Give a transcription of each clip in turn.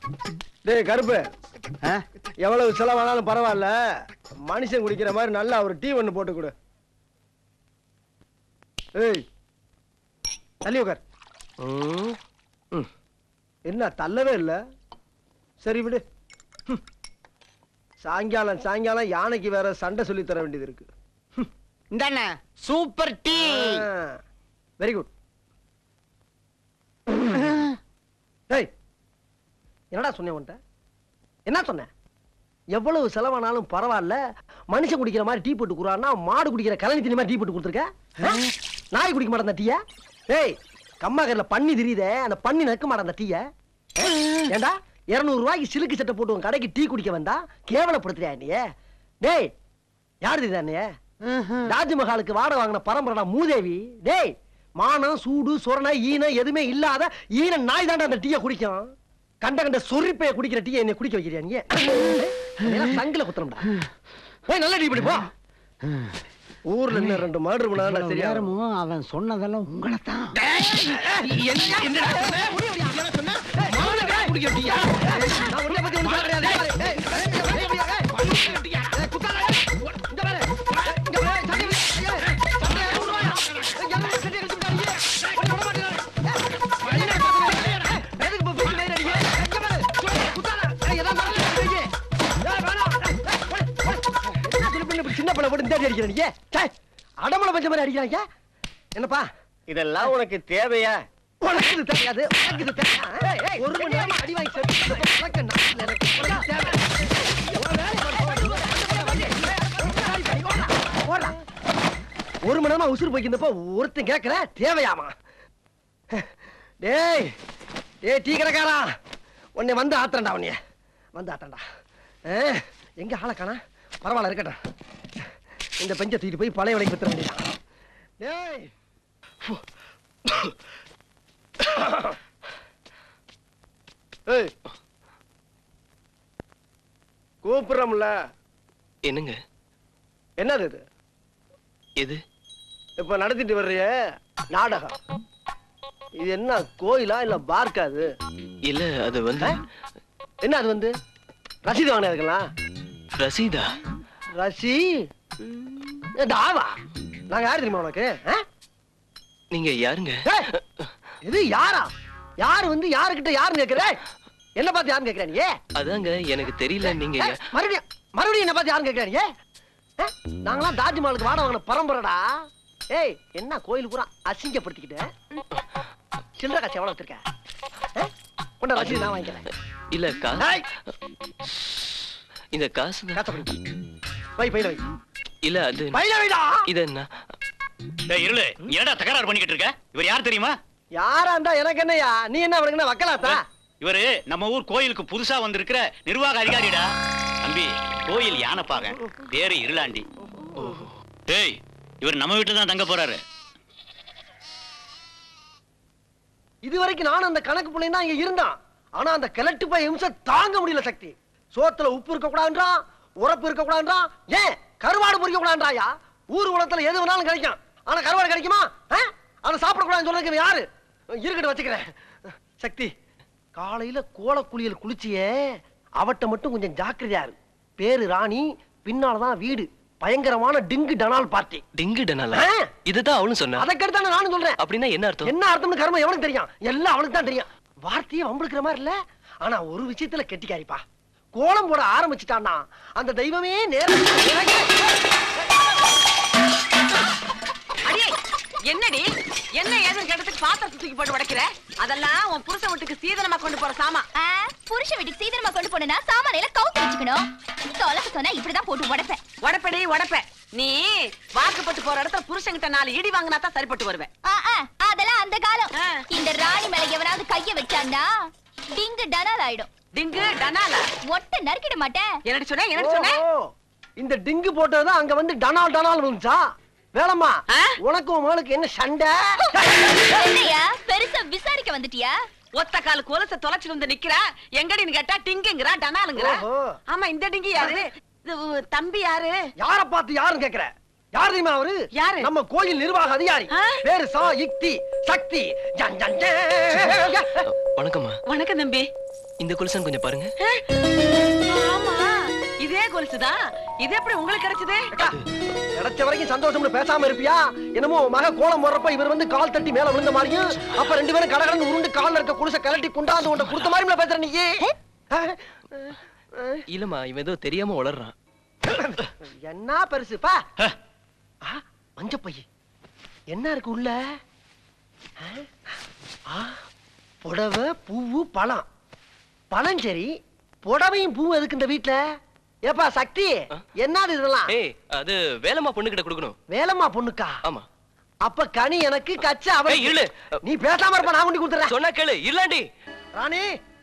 டேய் கருப்பு எவ்வளவு செலவானாலும் பரவாயில்ல மனுஷன் குடிக்கிற மாதிரி நல்லா ஒரு டீ ஒண்ணு போட்டு கொடு ஏய் தள்ளி உட்கார் ம், ம். என்ன தள்ளவே இல்ல சரி விடு ம். சாயங்காலம் சாயங்காலம் யானைக்கு வேற சண்டை சொல்லி தர வேண்டியது இருக்கு இந்தாண்ண சூப்பர் டீ வெரி குட் டேய் என்னடா சொன்னேன் உன்ட்ட என்ன சொன்னேன் எவ்வளவு செலவானாலும் பரவாயில்ல மனுஷன் குடிக்கிற மாதிரி டீ போட்டு குடுறான்னா மாடு குடிக்கிற கலனி தண்ணி மாதிரி டீ போட்டு கொடுத்துருக்க ஆ? நாய் குடிக்க மாட்டேன் அந்த டீய டேய் கம்மாக்கரில் பண்ணி தெரியுதே அந்த பண்ணி நக்க மாட்டேன் அந்த டீய ஏண்டா இருநூறு ரூபாய்க்கு சிலுக்கு சட்டை போட்டு உன் கடைக்கு டீ குடிக்க வந்தா கேவலப்படுத்துறியா நீ டேய் யாரு இது அண்ணிய தாஜ்மஹாலுக்கு வாடகை வாங்கின பரம்பரடா மூதேவி டேய் மானம் சூடு சொரணை ஈனம் எதுவுமே இல்லாத ஈன நாய் தாண்டா அந்த டீயை குடிக்கும் கண்ட கண்ட சொரிப்பைய குடிக்கிற டீயை என்னை குடிக்க வைக்கிறியா நீ உன்னை சங்கில குத்துறோம்டா ஏய் நல்ல டீ குடி போ ஊர்ல இன்னும் ரெண்டு மர்டர் பண்ணா சரியா நேரமும் அவன் சொன்னதெல்லாம் உங்களை தான் நான் உன்னை பத்தி ஒண்ணும் சொல்ல கிடையாது. ஏய், ஏய், ஏய், ஏய், ஏய், ஏய், குத்தாத, ஏய், இங்க பாரு. இங்க பாரு, சட்டை வை. ஏய், சட்டை ஏய், நூறு ரூபாயா? ஏய், எவ்வளவு சட்டை எடுத்து விட்டாரு? ஏய், உன்னை விட மாட்டேன். ஏய், என்ன பேசுற? ஏய், எதுக்கு இப்ப பிடிச்சு மேல அடிக்க? ஏய், இங்க பாரு. குத்தாத. ஏய், ஏதாவது மறந்து வைங்க. ஏய், வேணாம். ஏய், ஏய், போடு, போடு. என்ன சின்ன பிள்ளை இப்படி சின்ன பிள்ளை போட்டு இந்த அடி அடிக்கிற நீ? ச்சே, அடமலை பஞ்ச மாதிரி அடிக்கிறாங்க என்னப்பா இதெல்லாம் உனக்கு தேவையா உனக்கு இது தெரியாது உனக்கு இது தெரியாது ஏய், ஏய், ஒரு மணி நேரமா அடி வாங்கி செத்து உனக்கு நாட்டில் எனக்கு உனக்கு தேவை. உன் வேலையை பாரு, ஓடு. ஓடுடா. ஒரு மணி நேரமா உசுறு போய்க்கிருந்தப்போ ஒருத்தன் கேட்கல தேவையாமா டேய் டேய் டீ கடைக்காரா உன்னை வந்து ஆத்துறேன்டா உன்னைய வந்து ஆத்தண்டா எங்க ஆளை காணா பரவாயில்ல இருக்கட்டும் இந்த பெஞ்சை தூக்கிட்டு போய் பழைய விலைக்கு வித்துற வேண்டியதான் டேய் ஏய் கூப்பிடுறோம்ல என்னங்க என்னது இது எது இப்ப நடத்திட்டு வர்றிய நாடகம் இது என்ன கோயிலா இல்ல பார்க்கா அது இல்ல அது வந்து என்ன அது வந்து ரசீது வாங்கினதுக்கலாம் ரசீதா ரசி ஏ, தாவா நாங்க யாரு தெரியுமா உனக்கு ஆ? நீங்க யாருங்க ஏய், இது யாரா யாரு வந்து யாருக்கிட்ட யாருன்னு கேக்குற என்ன பார்த்து யாருன்னு கேக்குற நீ அதாங்க எனக்கு தெரியல நீங்க ஏய், யா- மறுபடியும் மறுபடியும் என்ன பார்த்து யாருன்னு கேக்குற நீ ஏ, நாங்களாம் தாஜ்மஹாலுக்கு வாட வாங்கின பரம்பரைடா ஏய் என்ன கோயில் பூரா அசிங்கப்படுத்திக்கிட்டு சில்லற காசு எவ்வளவு வச்சிருக்க ஏ? கொண்டா ரசீது நான் வாங்கிக்கிறேன் இல்ல காசு ஏய், இந்த காசு தான். காசை பிடி. வை பையில வை இல்ல அது பையில வைடா இது என்ன டேய் இருளு நீ என்னடா தகராறு பண்ணிக்கிட்டு இருக்க இவர் யார் தெரியுமா யாரா இருந்தா எனக்கு என்னய்யா நீ என்ன அவனுக்கு என்ன வக்கலாத்தா இவரு நம்ம ஊர் கோயிலுக்கு புதுசா வந்திருக்கிற நிர்வாக அதிகாரிடா தம்பி கோயில் யானைப்பாக பேரு இருளாண்டி டேய் இவர் நம்ம வீட்டுல தான் தங்க போறாரு இது வரைக்கும் நானும் அந்த கணக்கு பிள்ளையும் தான் இங்க இருந்தான் ஆனா அந்த கிழட்டு போய் இம்சை தாங்க முடியல சக்தி சோத்துல உப்பு இருக்க கூடாதுன்றான் உரப்பு இருக்க கூடாதுன்றான் ஏன் கருவாடு பொறிக்க கூடாதுன்றாயா ஊர் உலகத்துல எது வேணாலும் கிடைக்கும் ஆனா கருவாடு கிடைக்குமா ஆ? ஆனா சாப்பிடக்கூடாதுன்னு சொல்றதுக்கு யாரு இருக்கட்டும் வச்சுக்கிறேன் சக்தி காலையில கோல குளியல் குளிச்சியே அவட்ட மட்டும் கொஞ்சம் ஜாக்கிரதையா இரு பேரு ராணி பின்னாலதான் வீடு பயங்கரமான டிங்கு டனால் பார்ட்டி டிங்கு டனாலா ஆ. இதுதான் அவளும் சொன்னா அதற்கடுத்து நானும் சொல்றேன் அப்படின்னா என்ன அர்த்தம் என்ன அர்த்தம்னு கர்மம் எவனுக்கு தெரியும் எல்லாம் அவனுக்கு தான் தெரியும் வார்த்தையே வம்பிழுக்கிற மாதிரி இல்ல ஆனா ஒரு விஷயத்துல கெட்டிக்காரிப்பா கோலம் போட ஆரம்பிச்சுட்டான்னா அந்த தெய்வமே நேரம் அடியே என்னடி என்ன ஏதுன்னு கேட்டதுக்கு பாத்திரத்தை தூக்கி போட்டு உடைக்கிற அதெல்லாம் உன் புருஷன் வீட்டுக்கு சீதனமா கொண்டு போற சாமா ஆ, புருஷ வீட்டுக்கு சீக்கிரமா கொண்டு போனா சாமானையில கவுத்து வச்சுக்கணும் தொலைக்க சொன்னா இப்படிதான் போட்டு உடைப்பேன் உடப்படி உடப்ப நீ வாக்குப்பட்டு போற இடத்துல புருஷன்கிட்ட நாலு இடி வாங்கினா தான் சரிப்பட்டு வருவேன் ஆ, ஆ, அதெல்லாம் அந்த காலம் ஆ. இந்த ராணி மேல எவனாவது கைய வச்சான்னா டிங்கு டனால் ஆயிடும் டிங்கு டனால ஒட்ட நறுக்கிட மாட்டேன் என்னடி சொன்ன என்னடி சொன்ன ஓ, இந்த டிங்கு போட்டதுதான் அங்க வந்து டனால் டனால் வந்துச்சா வேலம்மா ஆ? உனக்கும் மகளுக்கு என்ன சண்டை என்னையா பெருசா விசாரிக்க வந்துட்டியா ஒத்த கால் கொலுச தொலைச்சு வந்து நிக்கிறா எங்கடின்னு கேட்டா டிங்குங்கிறா டனாலுங்கிறா ஓஹோ. ஆமா இந்த டிங்கு யாரு இது உ, தம்பி யாரு யார பார்த்து யாருன்னு கேக்குற யார் தெரியுமா அவரு யாரு? நம்ம கோயில் நிர்வாக அதிகாரி ஆ? பேரு சா யுக்தி சக்தி ஜன் ஜன் ஜன். வணக்கம்மா வணக்கம் தம்பி இந்த கொலுசன் கொஞ்சம் பாருங்க ஆமா இதே கொலுசுதான் இது எப்படி உங்களுக்கு கிடைச்சது அக்கா, கிடைச்ச வரைக்கும் சந்தோஷம்னு பேசாம இருப்பியா என்னமோ உன் மக கோலம் போடுறப்ப இவர் வந்து கால் தட்டி மேல விழுந்த மாதிரியும் அப்ப ரெண்டு பேரும் கடகடன்னு உருண்டு கால்ல இருக்க குடிசை கலட்டி குண்டாந்து உன்ட கொடுத்த மாதிரி பேசுற நீ ஆ? இல்லம்மா இவன் ஏதோ தெரியாம உளறான் என்ன பெருசு பா ஆ, மஞ்ச பைய என்ன இருக்கு உள்ள ஆ? ஆ, புடவை பூவு பழம் பழம் சரி புடவையும் பூவும் எதுக்கு இந்த வீட்டுல ஏப்பா சக்தி என்னது இதெல்லாம் ஏய் அது வேலம்மா பொண்ணு கிட்ட கொடுக்கணும் வேலம்மா பொண்ணுக்கா ஆமா அப்ப கனி எனக்கு கச்ச அவ ஏய், இரு. நீ பேசாம இருப்ப நான் கொண்டு கொடுத்துறேன் சொன்னா கேளு இல்லாண்டி ராணி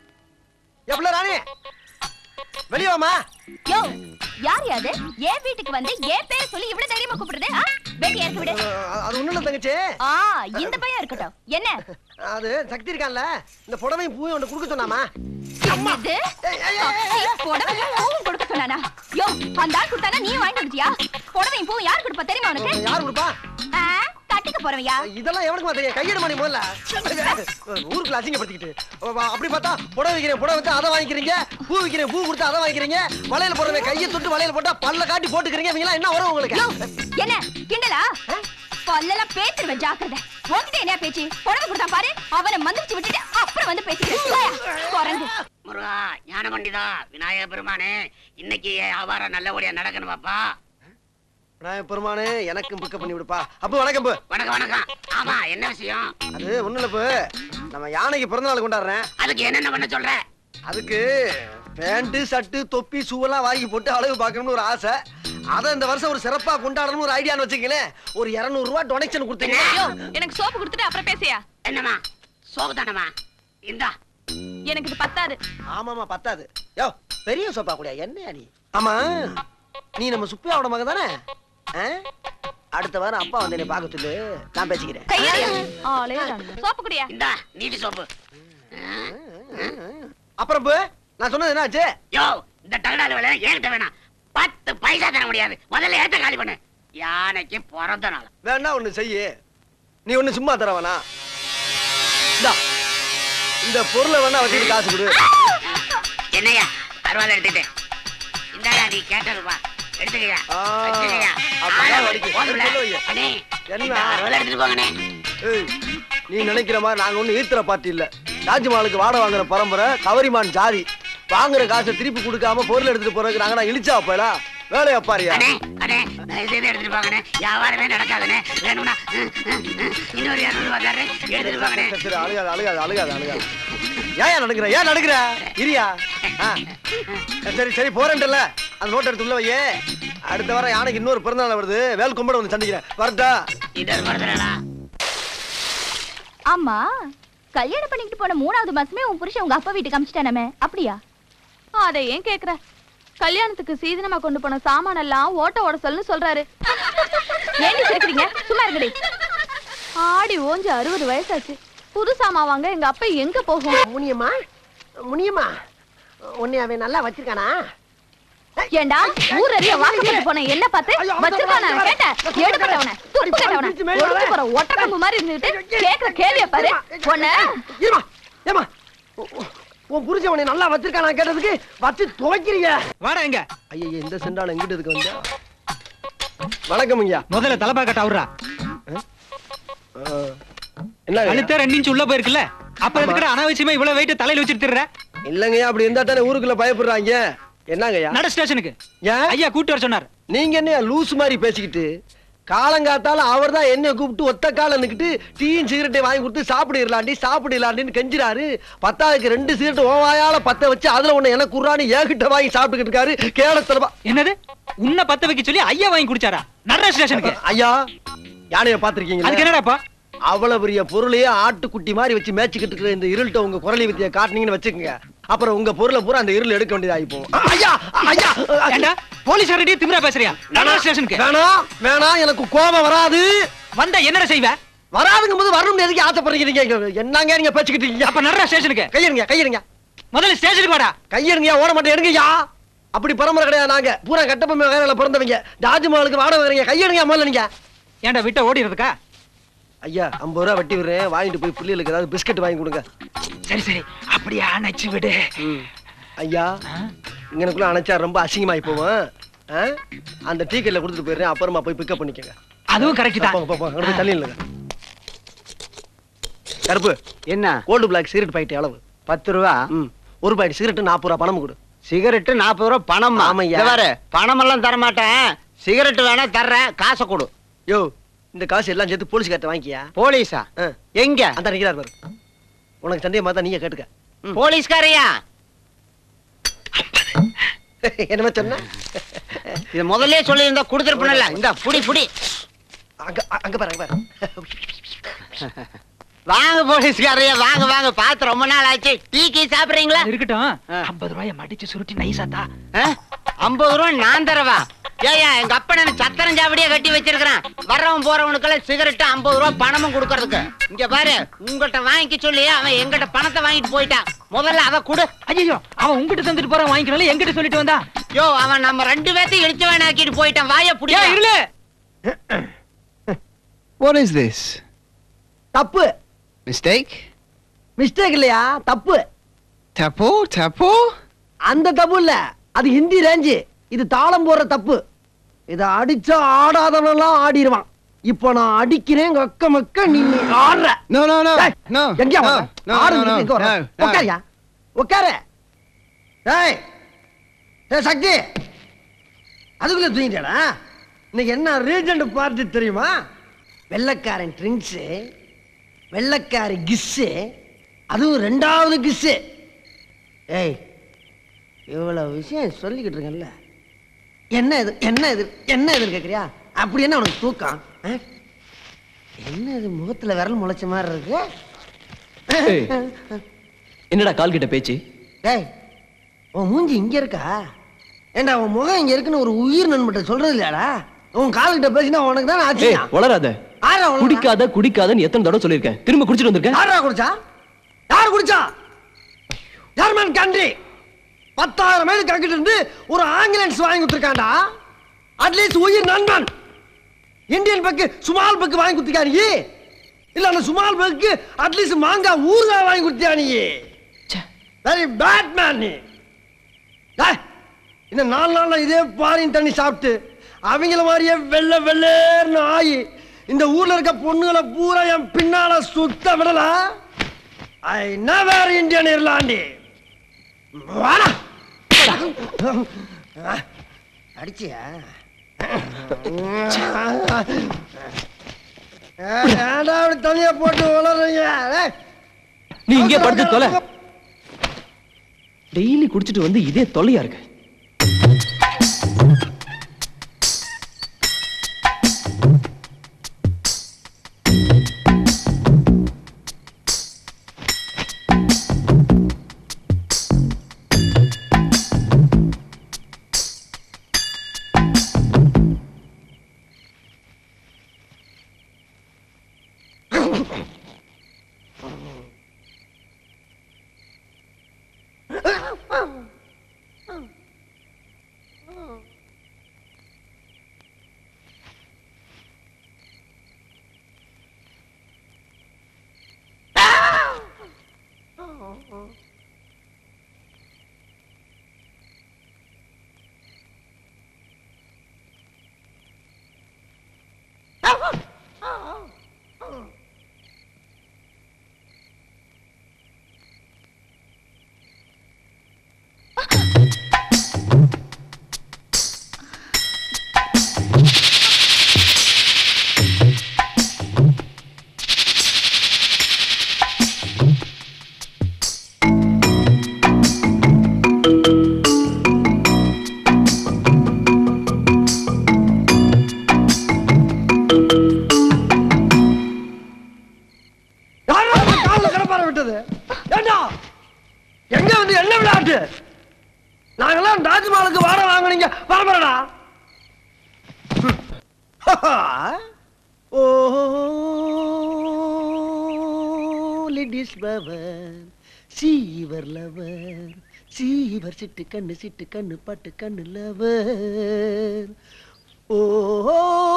எவ்வளவு ராணி வெளியவாமா யோ யார் யாது என் வீட்டுக்கு வந்து என் பேர் சொல்லி இவ்வளவு தைரியமா கூப்பிடுறது ஆ? வேட்டி இறக்கி விடு அது ஒண்ணு இல்ல தங்கச்சி ஆ இந்த பையன் இருக்கட்டும் என்ன அது சக்தி இருக்கான்ல இந்த புடவையும் பூவையும் ஒண்ணு கொடுக்க சொன்னாமா என்னது ஏய், ஏய், ஏய், ஏய். சக்தி புடவையும் பூவும் கொடுக்க சொன்னானா யோ அந்த ஆள் கொடுத்தானா நீ வாங்கிட்டு வந்துட்டியா புடவையும் பூவும் யார் கொடுப்பா தெரியுமா உனக்கு யார் கொடுப்பா ஆ, கட்டிக்க போறவையா இதெல்லாம் எவனுக்குமா தெரியும் கையெடு மணி முதல்ல ஊருக்குள்ள அசிங்கப்படுத்திக்கிட்டு வா, அப்படி பார்த்தா புடவை வைக்கிறேன் புடவை வச்சு அதை வாங்கிக்கிறீங்க பூ வைக்கிறேன் பூ கொடுத்து அதை வாங்கிக்கிறீங்க வளையல் போடுறவன் கையை தொட்டு வளையல் போட்டா பல்ல காட்டி போட்டுக்கிறீங்க இவங்க என்ன வரும் உங்களுக்கு யோ என்ன கிண்டலா பல்லெல்லாம் பேத்துருவேன் ஜாக்கிரதை உன்கிட்ட என்ன பேச்சு புடவை கொடுத்தா பாரு அவனை மந்திரிச்சு விட்டுட்டு அப்புறம் வந்து பேசிக்கிறேன் குரங்கு முருகா ஞான பண்டிதா விநாயக பெருமானே இன்னைக்கு வியாபாரம் நல்லபடியா நடக்கணும் பாப்பா நான் பெருமானே எனக்கும் பிக்கப் பண்ணி விடுப்பா அப்போ வணக்கம் பு. வணக்கம் வணக்கம் ஆமா என்ன விஷயம் அது ஒண்ணும் இல்ல பு. நம்ம யானைக்கு பிறந்த நாள் கொண்டாடுறேன் அதுக்கு என்னென்ன பண்ண சொல்ற அதுக்கு பேண்ட் ஷர்ட் தொப்பி ஷூவெல்லாம் வாங்கி போட்டு அழகு பார்க்கணும்னு ஒரு ஆசை அதை இந்த வருஷம் ஒரு சிறப்பா கொண்டாடணும்னு ஒரு ஐடியான்னு வச்சுக்கங்களேன் ஒரு 200 ரூபாய் டொனேஷன் கொடுத்தீங்க யோ எனக்கு சோப்பு கொடுத்துட்டு அப்புறம் பேசியா என்னம்மா சோப்பு தானம்மா இந்தா எனக்கு இது பத்தாது ஆமாமா பத்தாது யோ பெரிய சோப்பா கூடிய என்ன நீ ஆமா நீ நம்ம சுப்பியாவோட மகன் தானே ஆ? அடுத்த வாரம் அப்பா வந்து என்னை பார்க்க சொல்லு நான் பேசிக்கிறேன் கையடியா ஆளே சோப்பு குடியா இந்தா நீட்டு சோப்பு அப்புறம் பு, நான் சொன்னது என்னாச்சு யோ இந்த தகடால வேலை ஏகிட்ட வேணாம் பத்து பைசா தர முடியாது முதல்ல ஏத்த காலி பண்ணு யானைக்கு பிறந்த நாள் வேணா ஒண்ணு செய்யு நீ ஒண்ணு சும்மா தர வேணா இந்தா இந்த பொருளை வேணா வச்சுட்டு காசு கொடு என்னய்யா அருவாள் எடுத்துட்டேன் இந்தாடா நீ கேட்டதுப்பா எடுத்துக்கயா ஆ, வச்சுக்கயா. அப்படிதான் ஆளை வலிக்கு. போதும்ல. சொல்லு ஐயா. அண்ணே, என்ன? இந்த அருவாள் எடுத்துட்டு போங்கண்ணே ஏய், நீ நினைக்கிற மாதிரி நாங்க ஒண்ணு ஈத்துற பார்ட்டி இல்ல தாஜ்மஹாலுக்கு வாடகை வாங்குற பரம்பரை கவரிமான் ஜாதி வாங்குற காசை திருப்பி கொடுக்காம பொருள் எடுத்துட்டு போறதுக்கு நாங்க இழிச்சா அப்பலா வேலையை பாரியா அண்ணே அண்ணே தயவு செய்து எடுத்துட்டு போங்கண்ணே வியாபாரமே நடக்காதுண்ணே வேணும்னா ம், ம், ம், இன்னொரு இரநூறு ரூபா தர்றேன் எடுத்துட்டு போங்கண்ணே சரி, சரி அழுகாது அழுகாது அழுகாது அழுகாது ஏன் நடக்கிற ஏன் நடக்கிற இரியா ஆ. சரி சரி போறேன்டல அந்த நோட் எடுத்து உள்ள வையே அடுத்த வாரம் யானைக்கு இன்னொரு பிறந்தநாள் வருது வேல் கும்பிட வந்து சந்திக்கிறேன் வரட்டா இன்னொரு படத்துலடா ஆமா கல்யாணம் பண்ணிக்கிட்டு போன மூணாவது மாசமே உன் புருஷன் உங்க அப்பா வீட்டுக்கு அமிச்சிட்டானமே அப்படியா அதை ஏன் கேக்குற கல்யாணத்துக்கு சீதனமா கொண்டு போன சாமான் எல்லாம் ஓட்ட ஓட சொல்லுன்னு சொல்றாரு ஏண்டி சிரிக்கிறீங்க சும்மா இருக்கடி ஆடி ஓஞ்சு அறுபது வயசாச்சு புது சாமா வாங்க எங்க அப்பா எங்க போகும் முனியம்மா முனியம்மா உன்னை அவன் நல்லா வச்சிருக்கானா ஏண்டா ஊர் அறிய வாக்கப்பட்டு போன என்ன பார்த்து ஐயோ, அவன் வச்சிருக்கான சொல்றான். கேட்ட எடுக்கட்டவன துப்பு கட்டவன பிடிச்சு மேல ஒழுங்கு போற ஒட்டக்கம்பு மாதிரி இருந்துட்டு கேக்குற கேள்விய பாரு உன்ன இருமா ஏமா உன் புருஷன் உன்னை நல்லா வச்சிருக்கானா கேட்டதுக்கு வச்சு துவைக்கிறீங்க வாடா எங்க ஐயா இந்த சென்றால் எங்கிட்ட இருக்கு வந்தா வணக்கம் ஐயா முதல்ல தலப்பா கட்ட அவர்றா என்ன கழுத்த ரெண்டு இன்ச் உள்ள போயிருக்குல்ல அப்ப எதுக்குடா அனாவசியமா இவ்வளவு வெயிட் தலையில வச்சிட்டு திரிற? இல்லங்கய்யா அப்படி இருந்தா தானே ஊருக்குள்ள பயப்படுறாங்க என்னங்கய்யா நட ஸ்டேஷனுக்கு ஏன் ஐயா கூட்டு வர சொன்னார் நீங்க என்ன லூஸ் மாதிரி பேசிக்கிட்டு காலங்காத்தால அவர் தான் என்ன கூப்பிட்டு ஒத்த கால நிக்கிட்டு டீயும் சிகரெட்டையும் வாங்கி கொடுத்து சாப்பிடிடலாண்டி சாப்பிடிடலாண்டின்னு கெஞ்சிராரு பத்தாவதுக்கு ரெண்டு சிகரெட் ஓவாயால பத்த வச்சு அதுல ஒண்ணு எனக்கு குர்ரானி ஏகிட்ட வாங்கி சாப்பிட்டுக்கிட்டு இருக்காரு கேளத்தலமா என்னது உன்னை பத்த வைக்க சொல்லி ஐயா வாங்கி குடிச்சாரா நட ஸ்டேஷனுக்கு ஐயா யானைய அதுக்கு பாத்திருக்கீங்க என்னடாப்பா அவ்வளவு பெரிய பொருளையே ஆட்டுக்குட்டி மாதிரி வச்சு மேய்ச்சிக்கிட்டு இருக்கிற இந்த இருள்கிட்ட உங்க குரலி வித்திய காட்டுனீங்கன்னு வச்சுக்கோங்க அப்புறம் உங்க பொருளை பூரா அந்த இருள் எடுக்க வேண்டியதாகி போகும் ஐயா ஐயா ஏண்டா போலீஸ் ரெடி திமிரா பேசுறியா நட ஸ்டேஷனுக்கு வேணாம் வேணாம் எனக்கு கோபம் வராது வந்தா என்னடா செய்வ வராதுங்க போது வரணும் எதுக்கு ஆசைப்படுறீங்க என்னங்க நீங்க பேசிக்கிட்டு இருக்கீங்க அப்ப நடுற ஸ்டேஷனுக்கு கையெடுங்க கையெடுங்க முதல்ல ஸ்டேஷனுக்கு வாடா கையெடுங்க ஓட மாட்டேன் எடுங்கய்யா அப்படி பரம்பரை கிடையாது நாங்க பூரா கட்டப்பொம்மை வேலையில பிறந்தவங்க தாஜ்மஹாலுக்கு வாட வரீங்க கையெடுங்க முதல்ல நீங்க ஏன்டா விட்ட ஓடிறதுக்கா ஐயா ஐம்பது ரூபா வட்டி விடுறேன் வாங்கிட்டு போய் பிள்ளைகளுக்கு ஏதாவது பிஸ்கட் வாங்கி கொடுங்க சரி சரி அப்படியே அணைச்சு விடு ஐயா இங்கனுக்குள்ள அணைச்சா ரொம்ப அசிங்கமாயி போவோம் ஆ? அந்த டீ கடையில் கொடுத்துட்டு போயிடுறேன் அப்புறமா போய் பிக்கப் பண்ணிக்கங்க அதுவும் கரெக்ட் தான் போங்க, போங்க, போங்க. அங்க போய் தள்ளி இல்லைங்க கருப்பு என்ன கோல்டு பிளாக் சிகரெட் பாக்கெட் அளவு பத்து ரூபா ம் ஒரு பாக்கெட் சிகரெட் நாற்பது ரூபா பணம் கொடு சிகரெட்டு நாற்பது ரூபா பணம் ஆமாய்யா. பாரு பணம் எல்லாம் தர மாட்டேன் சிகரெட் வேணா தர்றேன் காசை கொடு யோ இந்த காசு எல்லாம் சேர்த்து போலீஸ் கார்ட்ட வாங்கிக்கியா போலீஸா ஆ. எங்க அந்த நிக்கிறார் பாரு உனக்கு சந்தேகமா தான் நீங்க கேட்டுக்க ம். போலீஸ்காரையா என்னமா சொன்ன இது முதல்ல சொல்லி இருந்தா கொடுத்துருப்பல இந்த புடி புடி அங்க அங்க பாரு அங்க பாரு வாங்க போலீஸ்காரையா வாங்க வாங்க பார்த்து ரொம்ப நாள் ஆச்சு டீ கீ சாப்பிடுறீங்களா இருக்கட்டும் ஆ. ஐம்பது ரூபாய மடிச்சு சுருட்டி நைசாத்தா ஐம்பது ரூபா நான் தரவா ஏயா எங்க அப்பா எனக்கு சத்திரம் சாவடியே கட்டி வச்சிருக்கிறேன் வர்றவன் போறவனுக்கெல்லாம் சிகரெட் ஐம்பது ரூபா பணமும் கொடுக்கறதுக்கு இங்க பாரு உங்ககிட்ட வாங்கிக்க சொல்லி அவன் எங்கிட்ட பணத்தை வாங்கிட்டு போயிட்டான் முதல்ல அத கொடு ஐயோ அவன் உங்ககிட்ட தந்துட்டு போறான் வாங்கிக்கணும் எங்கிட்ட சொல்லிட்டு வந்தா யோ அவன் நம்ம ரெண்டு பேர்த்தையும் இடிச்சு வேணாக்கிட்டு போயிட்டான் வாய புடி ஏன் இருளு What is this? தப்பு Mistake? மிஸ்டேக் இல்லையா தப்பு Tapo? Tapo? அந்த தப்பு இல்ல அது ஹிந்தி ரேஞ்சு இது தாளம் போடுற தப்பு இத அடிச்சா ஆடாதவனெல்லாம் ஆடிடுவான் இப்போ நான் அடிக்கிறேன் எங்க அக்க மக்க நீ ஆடுற No, no, no. டேய், No. எங்கயா no, வர? no, ஆடு no, no, எங்க வர? no, no. உட்காரியா உட்காரு டேய் டேய் சக்தி அதுக்குள்ள தூங்கிட்டேடா இன்னைக்கு என்ன ரீஜெண்ட் பார்ட்டி தெரியுமா வெள்ளக்காரன் ட்ரிங்க்ஸ் வெள்ளக்காரி கிஸ்ஸு அதுவும் ரெண்டாவது கிஸ்ஸு ஏய் இவ்வளவு விஷயம் சொல்லிக்கிட்டு இருக்கேன்ல என்ன இது என்ன இது என்ன எதிர் கேட்குறியா அப்படி என்ன உனக்கு தூக்கம் ஆ? என்ன இது முகத்துல விரல் முளைச்ச மாதிரி இருக்கு ஏய். என்னடா கால் கிட்ட பேச்சு டேய் உன் மூஞ்சி இங்க இருக்கா ஏண்டா உன் முகம் இங்க இருக்குன்னு ஒரு உயிர் நண்பட்ட சொல்றது இல்லையாடா உன் கால்கிட்ட பேசினா உனக்கு தான் ஆச்சு ஏய் வளராத ஆறா உனக்கு குடிக்காத குடிக்காதன்னு எத்தனை தடவை சொல்லியிருக்கேன் திரும்ப குடிச்சிட்டு வந்திருக்கேன் யாரா குடிச்சா யார் குடிச்சா ஜெர்மன் கண்ட்ரி பத்தாயிரம் மைல் கங்கிட்டு இருந்து ஒரு ஆங்கிலன்ஸ் வாங்கி கொடுத்துருக்காண்டா அட்லீஸ்ட் உயிர் நண்பன் இந்தியன் பக்கு சுமால் பக்கு வாங்கி கொடுத்தியா நீ இல்ல அந்த சுமால் பக்கு அட்லீஸ்ட் மாங்காய் ஊறுகாய் வாங்கி கொடுத்தியா நீ வெரி பேட் மேன் நீ டேய், இன்னும் நாலு நாள்ல இதே பாரின் தண்ணி சாப்பிட்டு அவங்கள மாதிரியே வெள்ளை வெள்ளேர்னு ஆகி இந்த ஊர்ல இருக்க பொண்ணுங்களை பூரா என் பின்னால சுத்த விடல ஐ நெவர் இந்தியன் இர்லாண்டி வாடா அடிச்சியா ஏன்டா அப்படி தனியா போட்டு வளர்றீங்க ஏய், நீ இங்கே படுத்து தொலை டெய்லி குடிச்சிட்டு வந்து இதே தொல்லையா இருக்கு யாரா உங்க கால்ல கடப்பார விட்டது ஏண்டா எங்க வந்து என்ன விளையாட்டு நாங்கெல்லாம் தாஜ்மஹாலுக்கு வார வாங்குனீங்க வரப்படா ஓ லேடிஸ் பவர் சீவர் லவர் சீவர் சிட்டு கண்ணு சிட்டு கண்ணு பட்டு கண்ணு லவர் ஓ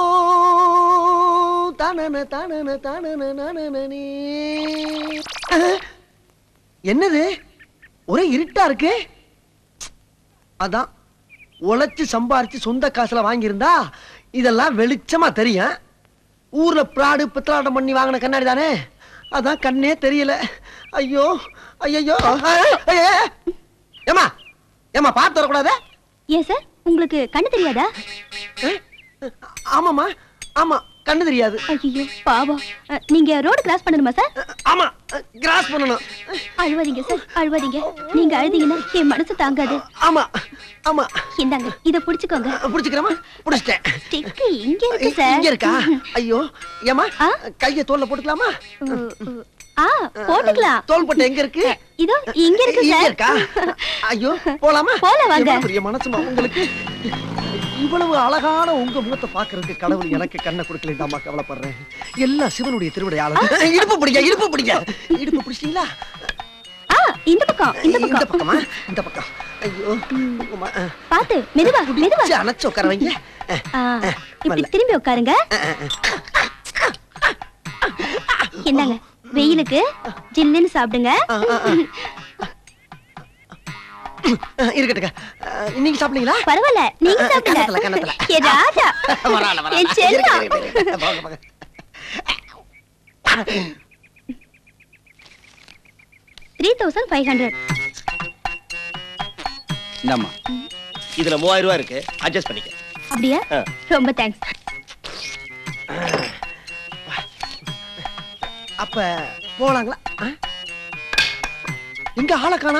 தானன தானன தானன நானனனே. அஹ், என்னது ஒரே இருட்டா இருக்கு அதான் உழைச்சு சம்பாரிச்சு சொந்த காசுல வாங்கியிருந்தா இதெல்லாம் வெளிச்சமா தெரியும் ஊர்ல பிராடு பித்தலாட்டம் பண்ணி வாங்கின கண்ணாடி தானே அதான் கண்ணே தெரியல ஐயோ ஐயோ ஏமா ஏமா பார்த்து வரக்கூடாது ஏன் சார் உங்களுக்கு கண்ணு தெரியாதா ஆமாமா ஆமா கண்ணு தெரியாது ஐயோ பாவம் அஹ், நீங்க ரோடு கிராஸ் பண்ணணுமா சார் ஆமா கிராஸ் பண்ணணும் அழுவாதீங்க சார் அழுவாதீங்க நீங்க அழுதீங்கன்னா என் மனசு தாங்காது ஆமா ஆமா இந்தாங்க இத புடிச்சுக்கோங்க புடிச்சுக்கிறமா புடிச்சிட்டேன் ஸ்டிக் இங்க இருக்கு சார் இங்க இருக்கா ஐயோ ஏமா கைய தோல்ல போட்டுக்கலாமா ஆ போட்டுக்கலாம் தோல் பட்டை எங்க இருக்கு இதோ இங்க இருக்கு இங்க சார் இருக்கா ஐயோ போலாமா போலாம் வாங்க. எவ்வளவு பெரிய மனசுமா உங்களுக்கு இவ்வளவு அழகான உங்க முகத்தை பாக்குறதுக்கு கடவுள் எனக்கு கண்ணை கொடுக்கலதாம்மா கவலைப்படுறேன் எல்லாம் சிவனுடைய திருவிடையாளர் இடுப்பு பிடிங்க இடுப்பு பிடிங்க இடுப்பு பிடிச்சிட்டீங்களா ஆ இந்த பக்கம் இந்த இந்த பக்கம் பக்கமா இந்த பக்கம் ஐயோ உமா, அஹ். பாத்து மெதுவா மெதுவா பிடிச்சு அணைச்சு உட்கார வைங்க அஹ், ஆ, இப்படி திரும்பி உட்காருங்க என்னங்க வெயிலுக்கு ஜில்லுன்னு சாப்பிடுங்க அஹ், இருக்கட்டுங்க அஹ், நீங்க சாப்பிட்டீங்களா பரவாயில்ல நீங்க கன்னத்துல, சாப்பிடுங்க கன்னத்துல. என் ராஜா வரால, வரால. என் செல்லம். இருக்கு, இருக்கு, இருக்கு. போங்க, போங்க. த்ரீ தௌசண்ட் ஃபைவ் ஹண்ட்ரட் இந்தாம்மா இதுல மூவாயிரம் ரூபாய் இருக்கு அட்ஜஸ்ட் பண்ணிக்க அப்படியா ஆ. ரொம்ப தேங்க்ஸ் அப்ப போலாங்களா அஹ்? எங்க ஆளை காணா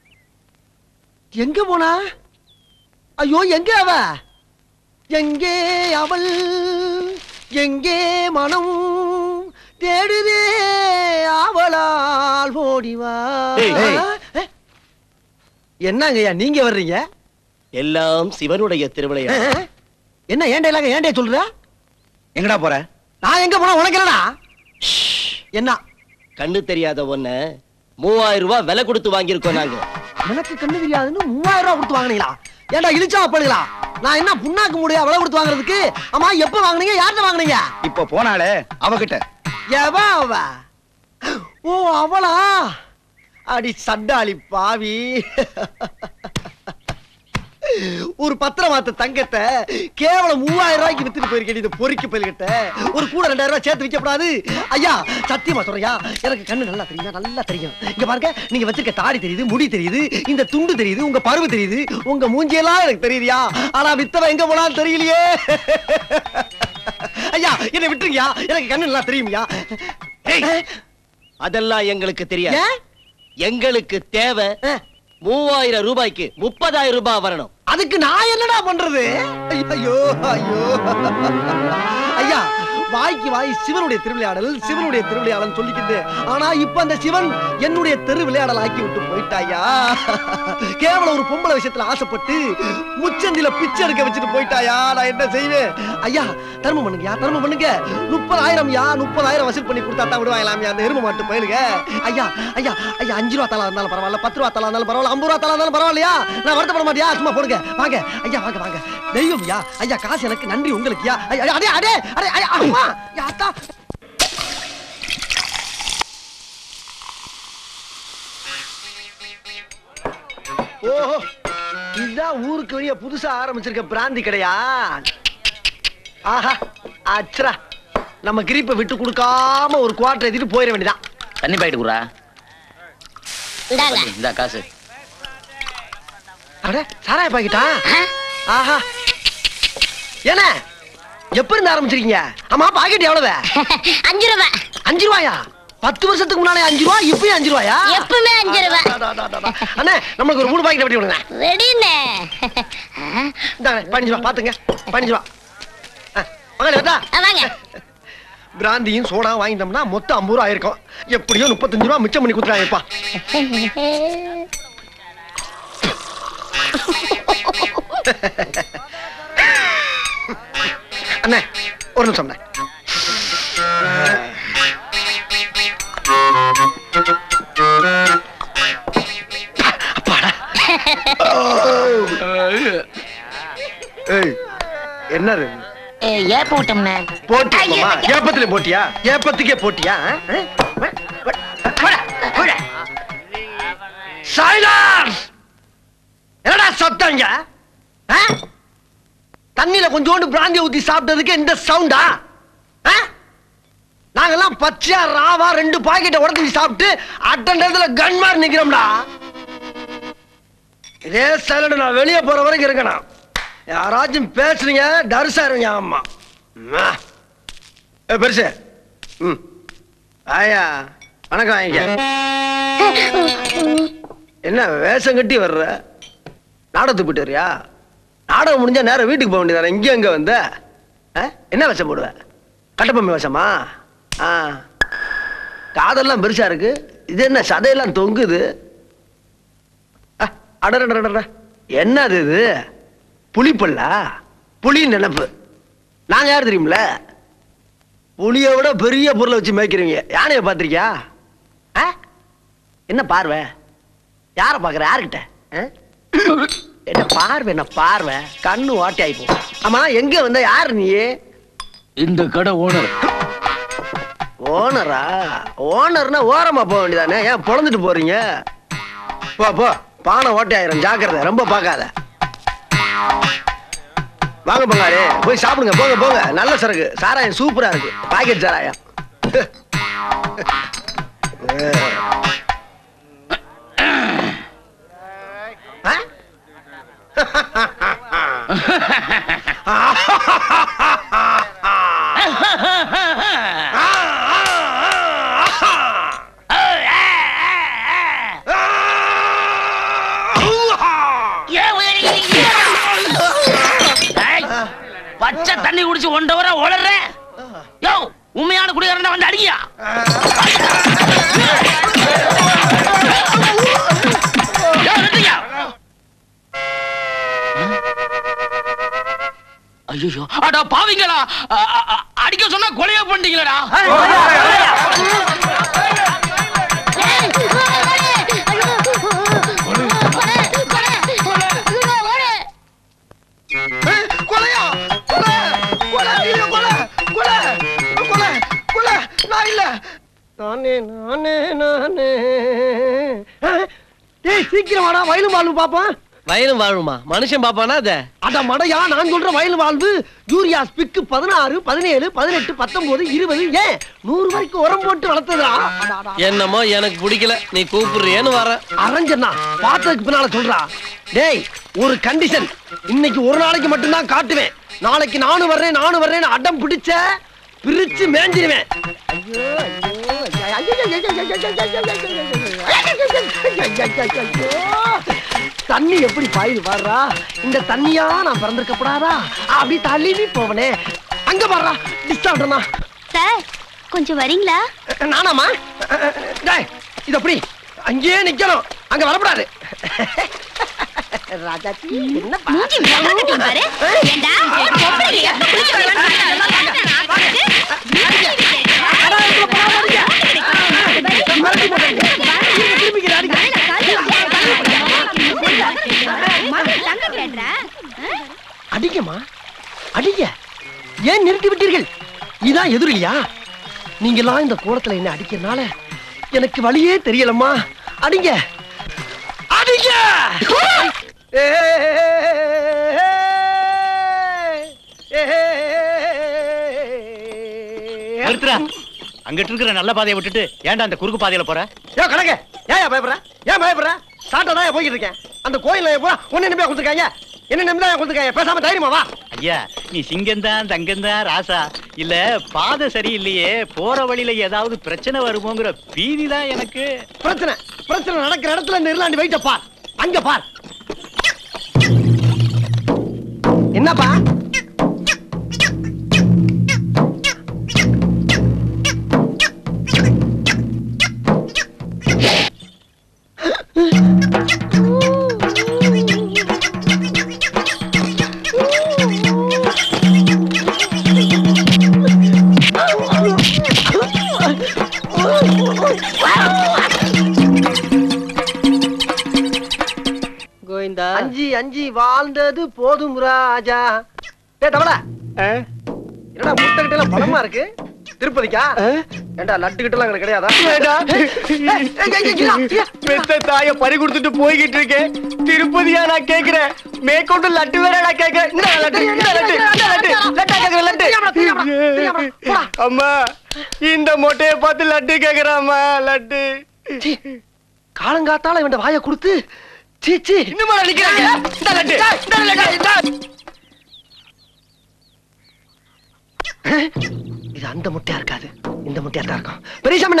எங்க போனா ஐயோ எங்க அவ எங்கே அவள் எங்கே மனம் தேடுதே அவளால் ஓடிவா ஏய், ஏய். அஹ்? என்னங்கய்யா நீங்க வர்றீங்க எல்லாம் சிவனுடைய திருவிளையாடல் அஹ்? என்ன ஏண்டே இல்லாங்க ஏண்டே சொல்ற எங்கடா போற நான் எங்க போனா உனக்கு என்னடா என்ன கண்ணு தெரியாத ஒன்ன மூவாயிரம் ரூபாய் விலை கொடுத்து வாங்கியிருக்கோம் நாங்க எனக்கு கண்ணு தெரியாதுன்னு மூவாயிரம் ரூபாய் கொடுத்து வாங்குனீங்களா ஏன்டா இழிச்சா படுகளா நான் என்ன புண்ணாக்கு முடியா விலை கொடுத்து வாங்குறதுக்கு அம்மா எப்ப வாங்குனீங்க யார்கிட்ட வாங்குனீங்க இப்ப போனாலே அவகிட்ட எவ அவ ஓ அவளா அடி சண்டாளி பாவி ஒரு பத்திரமாத்த தங்கத்தை கேவலம் மூவாயிரம் ரூபாய்க்கு வித்துட்டு போயிருக்கேன் இந்த பொறிக்கு பயில்கிட்ட ஒரு கூட ரெண்டாயிரம் ரூபாய் சேர்த்து வைக்கப்படாது ஐயா சத்தியமா சொல்றியா எனக்கு கண்ணு நல்லா தெரியும் நல்லா தெரியும் இங்க பாருங்க நீங்க வச்சிருக்க தாடி தெரியுது முடி தெரியுது இந்த துண்டு தெரியுது உங்க பருவு தெரியுது உங்க மூஞ்சியெல்லாம் எனக்கு தெரியுதியா ஆனா வித்தவன் எங்க போனாலும் தெரியலையே ஐயா என்னை விட்டுருங்கயா எனக்கு கண்ணு நல்லா தெரியுமியா அதெல்லாம் எங்களுக்கு தெரியாது ஏன் எங்களுக்கு தேவை மூவாயிரம் ரூபாய்க்கு முப்பதாயிரம் ரூபாய் வரணும் அதுக்கு நான் என்னடா பண்றது ஐயோ ஐயோ ஐயா வாய்க்கு வாய் சிவனுடைய திருவிளையாடல் சிவனுடைய திருவிளையாடல் சொல்லிக்கிட்டு ஆனா இப்ப அந்த சிவன் என்னுடைய தெரு விளையாடல் ஆக்கி விட்டு போயிட்டாயா கேவலம் ஒரு பொம்பளை விஷயத்துல ஆசைப்பட்டு முச்சந்தில பிச்சை எடுக்க வச்சுட்டு போயிட்டாயா நான் என்ன செய்வேன் ஐயா தர்மம் பண்ணுங்கயா தர்மம் பண்ணுங்க முப்பதாயிரம் யா முப்பதாயிரம் வசூல் பண்ணி கொடுத்தா தான் விடுவாங்களாம் அந்த எரும மாட்டு பயிலுங்க ஐயா ஐயா ஐயா அஞ்சு ரூபா தலா இருந்தாலும் பரவாயில்ல பத்து ரூபா தலா இருந்தாலும் பரவாயில்ல ஐம்பது ரூபா தலா இருந்தாலும் பரவாயில்லையா நான் வருத்தப்பட மாட்டியா சும்மா போடுங்க வாங்க ஐயா வாங்க வாங்க தெய்வம் ஐயா ஐயா காசு எனக்கு நன்றி உங்களுக்கு யா ஐயா, அடே அடே அடே ஐயா அம்மா யா அத்தா ஓஹோ இதுதான் ஊருக்கு வெளிய புதுசா ஆரம்பிச்சிருக்க பிராந்தி கடையா ஆஹா அச்சரா நம்ம கிரிப்பை விட்டு கொடுக்காம ஒரு குவார்டர் எழுதிட்டு போயிட வேண்டியதான் தண்ணி பாயிட்டு குரா இந்தாங்க இந்த காசு அட சாராய பாக்கிட்டா ஆஹா என்ன எப்ப இருந்து ஆரம்பிச்சிருக்கீங்க ஆமா பாக்கெட் எவ்வளவு அஞ்சு ரூபாய் அஞ்சு ரூபாயா பத்து வருஷத்துக்கு முன்னாலே அஞ்சு ரூபா இப்பயும் அஞ்சு ரூபாயா எப்பவுமே அஞ்சு ரூபாய். அடா, அடா, அடா, அடா. அண்ணே நம்மளுக்கு ஒரு மூணு பாக்கெட் வெட்டி விடுங்க ரெடின்னு இந்தாங்க பதினஞ்சு ரூபா பாத்துங்க பதினஞ்சு ரூபா ஆ, வாங்க வேட்டா வாங்க பிராந்தியும் சோடா வாங்கிட்டோம்னா மொத்தம் ஐம்பது ரூபா ஆயிருக்கும் எப்படியோ முப்பத்தஞ்சு ரூபா மிச்சம் பண்ணி கொடுத்துறாங்கப்பா அண்ணே ஒரு நிமிஷம் அண்ணே அப்பாடா. ஏய் என்னது ஏ போட்டோம்ண்ணே போட்டி ஏப்பத்துல போட்டியா ஏப்பத்துக்கே போட்டியா ஆ? ஆ? போடா, போடா. Silence! என்னடா சத்தங்க ஆ? தண்ணியில கொஞ்சோண்டு பிராந்தி ஊத்தி சாப்பிட்டதுக்கு இந்த சவுண்டா நாங்கெல்லாம் பச்சையா ராவா ரெண்டு பாக்கெட்டை உடச்சி சாப்பிட்டு அட்டண்டத்துல கன் மாதிரி நிக்கிறோம்டா இதே சைலண்ட் நான் வெளியே போற வரைக்கும் இருக்கணும் யாராச்சும் பேசுறீங்க டர்ஸா இருங்க ஆமா அம்மா. ஏ பெருசு ம் ஆயா வணக்கம் வாங்கிக்க என்ன வேஷம் கட்டி வர்ற நாடகத்துக்கு போயிட்டு வரியா நாடகம் முடிஞ்சா நேரம் வீட்டுக்கு போக வேண்டியதானே இங்கே எங்க வந்த ஆ? என்ன வேஷம் போடுவ கட்டப்பம்மி வேஷமா ஆ காதெல்லாம் பெருசா இருக்கு இது என்ன சதையெல்லாம் தொங்குது அ, அடடடடட. என்னது இது புலிப்பல்லா புலி நினைப்பு நாங்க யார் தெரியுமில புலியை விட பெரிய பொருளை வச்சு மேய்க்கிறீங்க யானையை பார்த்திருக்கியா ஆ? என்ன பார்வை யார பாக்குற யாருக்கிட்ட ஆ? என்ன பார்வை என்ன பார்வை கண்ணு ஓட்டி ஆயிப்போம் ஆமா எங்க வந்த யாரு நீ இந்த கடை ஓனர் ஓனரா ஓனர்னா ஓரமா போக வேண்டியதானே ஏன் பொழந்துட்டு போறீங்க போ போ பானை ஓட்டை ஆயிரும் ஜாக்கிரதை ரொம்ப பார்க்காத வாங்க பங்காளி போய் சாப்பிடுங்க போங்க போங்க நல்ல சரக்கு சாராயம் சூப்பரா இருக்கு பாக்கெட் சாராயம் ஆ? பச்சை தண்ணி குடிச்சு ஒன்றரை உளற யோ உண்மையான குடிகாரன் வந்து அடியா ஐயோ அடா பாவிங்களா அ- அ- அ- அடிக்க சொன்னா கொலையா பண்ணிட்டீங்களடா கொலையா கொலை கொலை ஐயோ, கொலை கொலை கொலை கொலை நான் இல்ல நானே நானே நானே ஆ? டேய் சீக்கிரம் வாடா வயலும் வாழ்வு பாப்போம் வயலும் வாழுமா மனுஷன் பாப்பானா அத அட மடையா நான் சொல்ற வயல் வாழ்வு யூரியா ஸ்பிக்கு பதினாறு பதினேழு பதினெட்டு பத்தொன்பது இருபது ஏன் நூறு வரைக்கும் உரம் போட்டு வளர்த்ததா என்னமோ எனக்கு பிடிக்கல நீ கூப்பிடுறியேன்னு வரேன் அரஞ்சனா பார்த்ததுக்கு பின்னால சொல்றா டேய் ஒரு கண்டிஷன் இன்னைக்கு ஒரு நாளைக்கு மட்டும்தான் காட்டுவேன் நாளைக்கு நானும் வர்றேன் நானும் வர்றேன்னு அடம் பிடிச்ச பிரிச்சு மேஞ்சிருவேன் ஐயோ, ஐயோ, ஐயோ, ஐயோ, ஐயோ, ஐயோ, ஐயோ, ஐயோ, ஐயோ, ஐயோ, ஐயோ. தண்ணி எப்படி பாயுது பாடுறா இந்த தண்ணியா நான் பிறந்திருக்கப்படாதா அப்படி தள்ளி போவனே அங்க பாடுறா டிஸ்டர்ப்டனா சார் கொஞ்சம் வரீங்களா நானாமா டேய் இது அப்படி அங்கேயே நிக்கணும் அங்க வரக்கூடாது ராஜாச்சி என்ன மூஞ்சி விளக்கட்டையும் பாரு ஏண்டா பொம்பளைங்க குளிக்க அடிக்கமா அடிக்க ஏன் நிறுத்தி விட்டீர்கள் இதான் எதிரியா நீங்கெல்லாம் இந்த கோலத்துல என்ன அடிக்கிறனால எனக்கு வழியே தெரியலம்மா அடிங்க அடிங்க நிறுத்துறா அங்கிட்டு இருக்கிற நல்ல பாதையை விட்டுட்டு ஏன்டா அந்த குறுக்கு பாதையில போற ஏன் கணக்கு ஏன் பயப்படுற ஏன் பயப்படுற சாட்டா தான் போய்கிட்டு இருக்கேன் அந்த கோயில்ல போய் ஒன்னு நம்பியா கொடுத்துருக்காங்க என்ன நம்பி தான் கொடுத்துருக்காங்க பேசாம தைரியமா வா ஐயா நீ சிங்கம்தான் தங்கம்தான் ராசா இல்ல பாதை சரியில்லையே போற வழியில ஏதாவது பிரச்சனை வருமோங்கிற பீதி தான் எனக்கு பிரச்சனை பிரச்சனை நடக்கிற இடத்துல நிர்லாண்டி வெயிட்ட பார் அங்க பார் என்னப்பா கோவிந்தா அஞ்சி அஞ்சி வாழ்ந்தது போதும் ராஜா டேய் தவள என்னடா முட்டை கிட்ட எல்லாம் பழமா இருக்கு திருப்பதிக்கா ஏண்டா லட்டு கிட்ட எல்லாம் கிடையாதா பெத்த தாய பறி கொடுத்துட்டு போய்கிட்டு இருக்கேன் திருப்பதியா நான் கேக்குறேன் மேற்கொண்டு லட்டு வேற நான் கேக்குறேன் இந்த லட்டு இந்த லட்டு இந்த லட்டு லட்டா கேக்குறேன் லட்டு அம்மா இந்த மொட்டைய பார்த்து லட்டு கேக்குறாம்மா லட்டு காலங்காத்தால இவன் வாயை கொடுத்து சீச்சி இன்னும் நிக்கிறாங்க இந்த லட்டு இந்த லட்டு இந்த இது அந்த முட்டையா இருக்காது இந்த முட்டையா தான் இருக்கும் பெரியசாமண்ண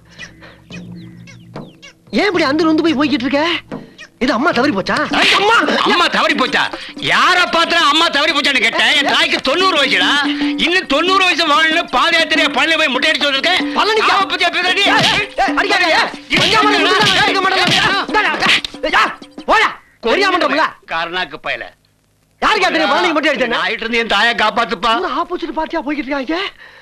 ஏன் இப்படி அந்த நொந்து போய் போய்கிட்டு இருக்க இது அம்மா தவறி போச்சா அம்மா அம்மா தவறி போச்சா யார பாத்திர அம்மா தவறி போச்சான்னு கேட்டேன் என் தாய்க்கு தொண்ணூறு வயசுடா இன்னும் தொண்ணூறு வயசு வாழணும் பாத யாத்திரையா பழனி போய் முட்டை அடிச்சு வந்திருக்கேன் பழனிக்கா? அவ பத்தியா பேசுறடி? அடிக்காதீங்க. பஞ்சாமரம் கொடுத்தா நான் அடிக்க மாட்டேன்ல. இந்தாடா, ஏய், யா, போடா. பெரியாமன்றம்ல. காரணாக்கு பயல யார் கேட்டீங்க பழனிக்கு மட்டும் அடிச்சேன்னு? ஆயிட்டு இருந்து என் தாயை காப்பாத்துப்பா ஒரு ஆப்போசிட் பார்ட்டியா போய்கிட்டு இருக்காங்க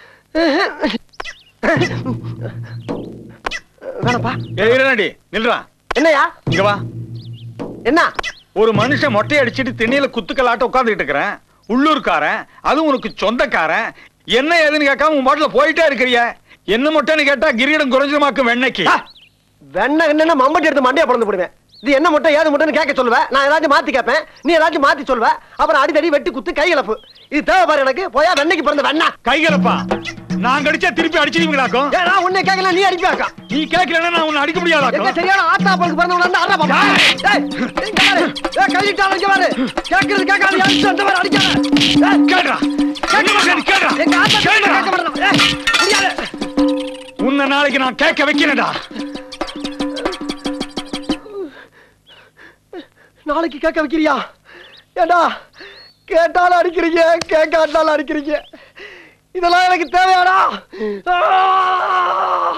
வேணப்பா ஏறடி நில்றா என்னையா இங்க வா என்ன ஒரு மனுஷன் மொட்டை அடிச்சிட்டு திண்ணையில குத்துக்கலாட்ட உட்காந்துட்டு இருக்கிறேன் உள்ளூர்காரன் அதுவும் உனக்கு சொந்தக்காரன் என்ன ஏதுன்னு கேட்காம உன் பாட்டுல போயிட்டே இருக்கிறிய என்ன மொட்டைன்னு கேட்டா கிரீடம் குறைஞ்சமாக்கும் வெண்ணைக்கு வெண்ண என்னன்னா மம்பட்டி எடுத்து மண்டையை பிறந்து போடுவேன் இது என்ன முட்டை ஏது முட்டைன்னு கேட்க சொல்லுவேன் நான் ஏதாச்சும் மாத்தி கேட்பேன் நீ ஏதாச்சும் மாத்தி சொல்லுவ அப்புறம் அடிதடி வெட்டி குத்து கை இழப்பு இது தேவை பாரு எனக்கு போயா வெண்ணைக்கு பிறந்த வெண்ணா கைகளப்பா நான் கடிச்சா திருப்பி அடிச்சிருவீங்களாக்கும் ஏய், நான் உன்னை கேட்கல நீ அடிப்பி ஆக்கா நீ கேட்கலன்னா நான் உன்னை அடிக்க எங்க முடியாதாக்கும் சரியான ஆத்தா பாலுக்கு பிறந்தவங்க வந்து ஆடுறா பாப்பா ஏய் இங்க பாரு ஏய் கையிட்டால இங்க பாரு கேக்குறது கேட்காது அடிச்சு அந்த மாதிரி அடிக்காத ஏய் கேட்றா கேட்றா எங்க ஆத்தா கேட்க மாட்டேன் ஏய் முடியாது உன்னை நாளைக்கு நான் கேட்க வைக்கிறேன்டா நாளைக்கு கேட்க வைக்கிறியா ஏண்டா கேட்டாலும் அடிக்கிறீங்க கேட்காட்டாலும் அடிக்கிறீங்க இதெல்லாம் எனக்கு தேவையாடா ஆ!